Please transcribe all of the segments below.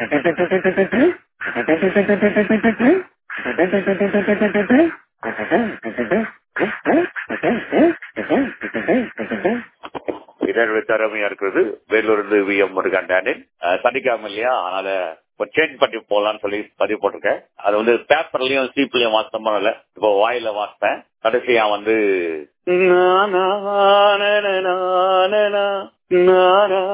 இதழ் திறமையா இருக்கிறது வேலூர் வி எம் முருகன் டேனின் சனிக்கிழமை இல்லையா அதனால சேஞ்ச் பண்ணி போலாம்னு சொல்லி பதிவு போட்டிருக்கேன் அது வந்து பேப்பர்லயும் சீப்லயும் வாசித்த பண்ணல இப்போ வாயில வாசித்தேன் கடைசியா வந்து நானா, நனனா, நனா, நாரா,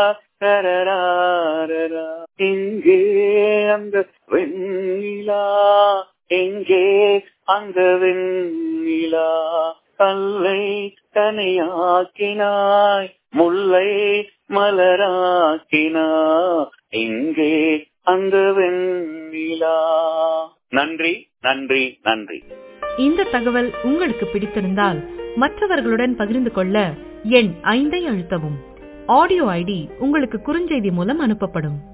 ரரராரரா. இங்கே அந்த வெண்ணிலா எங்கே அந்த வெண்ணிலா கல்லை கனையாக்கினாய் முல்லை மலராக்கினாய் எங்கே அந்த வெண்ணிலா நன்றி நன்றி நன்றி இந்த தகவல் உங்களுக்கு பிடித்திருந்தால் மற்றவர்களுடன் பகிர்ந்து கொள்ள எண் ஐந்தை அழுத்தவும் ஆடியோ ஐடி உங்களுக்கு குறுஞ்செய்தி மூலம் அனுப்பப்படும்